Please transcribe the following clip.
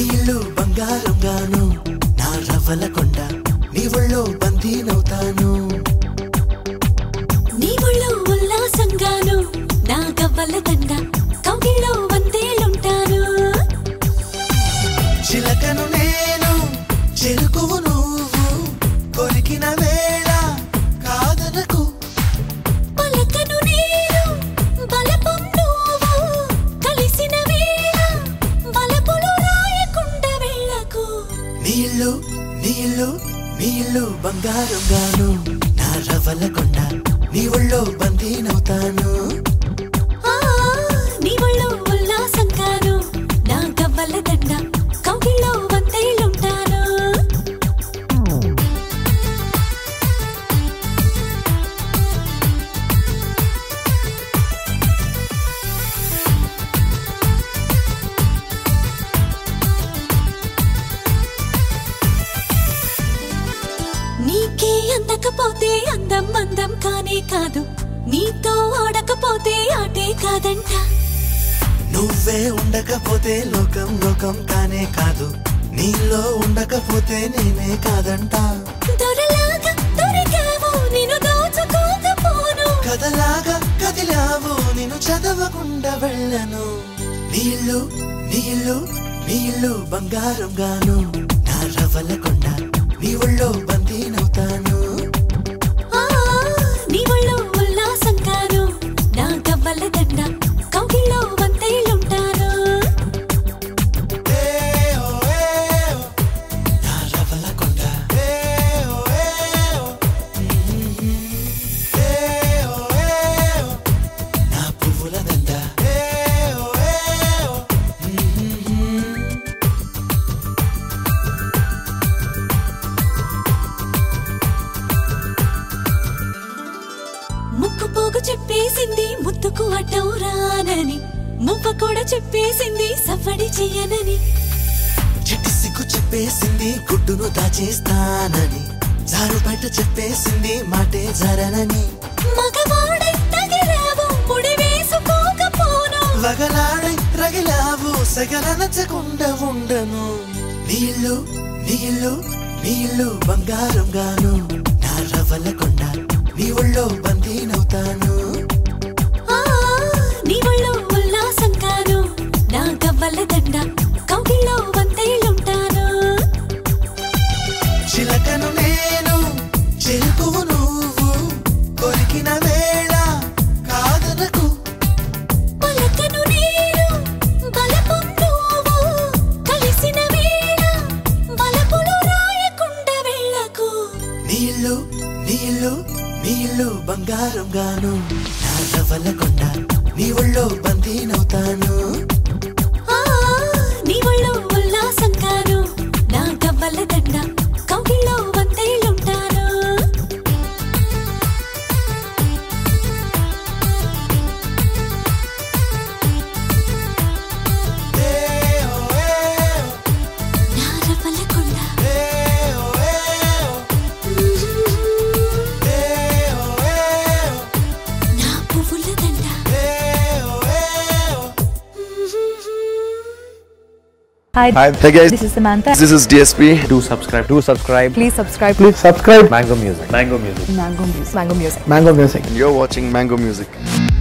నీ ఇల్లు బంగారంగాను నా రవ్వల కొండ నీ ఒళ్ళో బందీనవుతాను నీ ఒళ్ళో ఉల్లాసంగాను నా గవ్వల దండ కౌగిల్లో వందేలుంటాను చిలకను నేను చెరుకువు నువ్వు కొరికిన వేళ కాదనకు పలకను నేను బలపం నువ్వు కలిసిన వేళ బలపులు రాయకుండా వెళ్ళకు నీళ్ళు నీళ్ళు నీళ్ళు బంగారంగాను నా రవ్వల కొండ నీ ఒళ్ళో బందీనవుతాను ఆ, నీ ఒళ్ళో ఉల్లాసంగాను నా గవ్వల దండ కౌగిల్లో వందేలుంటాను నీకే అందకపోతే అందం అందం కానే కాదు నీతో ఆడకపోతే ఆటే కాదంట నువ్వే ఉండకపోతే లోకం లోకం కానే కాదు నీలో ఉండకపోతే నేనే కాదంట దొరలాగా దొరికావు నిన్ను దోచుకోకపోను కథలాగా కదిలావు నేను చదవకుండా వెళ్ళను నీళ్ళు నీళ్ళు నీళ్ళు బంగారం గాను నా రవ్వల కొండ నీ ఒళ్ళో బందీనవుతాను ఆ, నీ ఒళ్ళో ఉల్లాసంగాను నా గవ్వల దండ కౌగిల్లో వందేలుంటాను నా రవ్వల కొండ నా పువ్వుల దండ ముక్కు పోగు చెప్పేసింది ముత్తుకు అడ్డం రానని మువ్వ కూడా చెప్పేసింది సవ్వడి చెయ్యనని చిట్టి సిగ్గు చెప్పేసింది గుడ్డును దాచేస్తానని జారు బయట చెప్పేసింది మాటే జరనని మగవాడై తగిలావు ముడి వేసుకోకపోను వగలాడై రగిలావు సగలనచకుండా ఉండను నీళ్ళు నీళ్ళు నీళ్ళు బంగారం గాను నా రవ్వల కొండ నీ ఒళ్ళో బందీనవుతాను ఆ, నీ ఒళ్ళో ఉల్లాసంగాను నా గవ్వల దండ కౌగిల్లో వందేలుంటాను చిలకను నేను చెరుకువు నువ్వు కొరికిన వేళ కాదనకు పలకను నేను బలపం నువ్వు కలిసిన వేళ బలపులు రాయకుండా వెళ్ళకు నీళ్ళు నీళ్ళు నీళ్ళు బంగారం గాను నా రవ్వల కొండ నీ ఒళ్ళో బందీనవుతాను ఆ, నీ ఒళ్ళో ఉల్లాసంగాను నా గవ్వల దండ కౌగిల్లో వందేలుంటాను నా రవ్వల కొండ నా పువ్వుల దండ Hi, Hi, hey guys, this is Samantha. this is DSP. do subscribe do subscribe Please subscribe please subscribe mango music mango music Mango Music. Mango Music. mango music You're watching Mango Music.